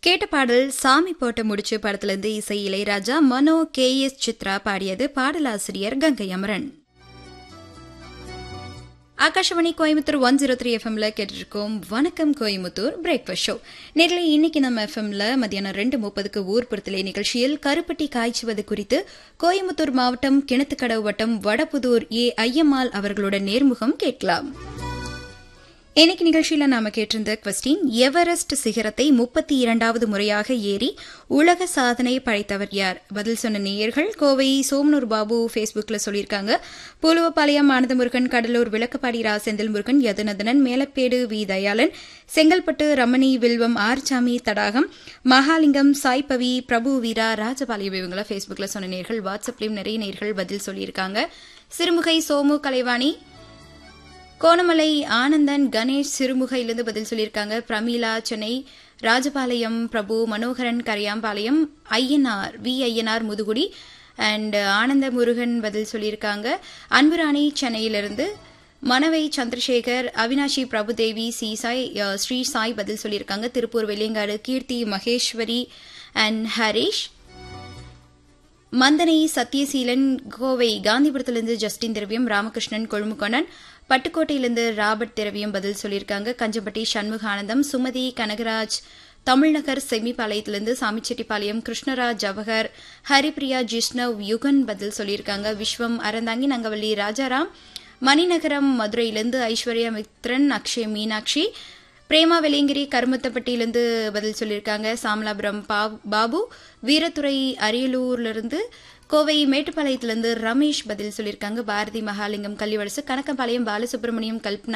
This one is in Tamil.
கேட்ட பாடல் சாமி போட்ட முடிச்சு படத்திலிருந்து இசை இளையராஜா மனோ கே எஸ் சித்ரா பாடியது பாடலாசிரியர் Gangai Amaran Akashvani Coimbatore one zero three எஃப்எம்ல கேட்டிருக்கோம் வணக்கம் கோயம்புத்தூர் பிரேக்ஃபாஸ்ட் ஷோ நேரில் இன்னைக்கு நம்ம எஃப்எம்ல மத்தியானம் ரெண்டு முப்பதுக்கு ஊர்புறத்திலே நிகழ்ச்சியில் கருப்பட்டி காய்ச்சுவது குறித்து கோயம்புத்தூர் மாவட்டம் கிணத்துக்கடவு வட்டம் வடபுதூர் ஏ ஐயம்மாள் அவர்களோட நேர்முகம் கேட்கலாம் இன்னைக்கு நிகழ்ச்சியில நாம கேட்டிருந்த கொஸ்டின் எவரெஸ்ட் சிகரத்தை முப்பத்தி இரண்டாவது முறையாக ஏறி உலக சாதனை படைத்தவர் யார் பதில் சொன்ன நேயர்கள் கோவை சோமனூர் பாபு ஃபேஸ்புக்ல சொல்லியிருக்காங்க பூலுவப்பாளையம் ஆனந்தமுருகன் கடலூர் விளக்கப்பாடி ரா செந்தில் முருகன் யதுநதனன் மேலப்பேடு வி தயாளன் செங்கல்பட்டு ரமணி வில்வம் ஆர்சாமி தடாகம் மகாலிங்கம் சாய்பவி பிரபு வீரா ராஜபாளையம் இவங்கள ஃபேஸ்புக்ல சொன்ன நேர்கள் வாட்ஸ்அப்லயும் நிறைய நேர்கள் பதில் சொல்லியிருக்காங்க சிறுமுகை சோமு கலைவாணி கோணமலை ஆனந்தன் கணேஷ் சிறுமுகையிலிருந்து பதில் சொல்லியிருக்காங்க பிரமீளா சென்னை ராஜபாளையம் பிரபு மனோகரன் கரையாம்பாளையம் ஐயனார் வி ஐயனார் முதுகுடி அண்ட் ஆனந்த முருகன் பதில் சொல்லியிருக்காங்க அன்புராணி சென்னையிலிருந்து மனவை சந்திரசேகர் அவினாஷி பிரபுதேவி சி சாய் ஸ்ரீ சாய் பதில் சொல்லியிருக்காங்க திருப்பூர் வெள்ளியங்காடு கீர்த்தி மகேஸ்வரி அண்ட் ஹரீஷ் மந்தனை சத்யசீலன் கோவை காந்திபுரத்திலிருந்து ஜஸ்டின் திரவியம் ராமகிருஷ்ணன் கொழுமுகொணன் பட்டுக்கோட்டையிலிருந்து ராபர்ட் திரவியம் பதில் சொல்லியிருக்காங்க கஞ்சம்பட்டி சண்முகானந்தம் சுமதி கனகராஜ் தமிழ்நகர் செமிபாளையத்திலிருந்து சாமிச்செட்டிப்பாளையம் கிருஷ்ணராஜ் ஜவஹர் ஹரிப்ரியா ஜிஷ்ணவ் யுகன் பதில் சொல்லியிருக்காங்க விஸ்வம் அறந்தாங்கி நங்கவல்லி ராஜாராம் மணிநகரம் மதுரையிலிருந்து ஐஸ்வர்யா மித்ரன் அக்ஷய் மீனாட்சி பிரேமா வெலிங்கிரி கருமத்தப்பட்டியிலிருந்து பதில் சொல்லியிருக்காங்க சாமலாபுரம் பாபு வீரத்துறை அரியலூர்லிருந்து கோவை மேட்டுப்பாளையத்திலிருந்து ரமேஷ் பதில் சொல்லியிருக்காங்க பாரதி மகாலிங்கம் கல்விவரசு கணக்கம்பாளையம் பாலசுப்ரமணியம் கல்பனா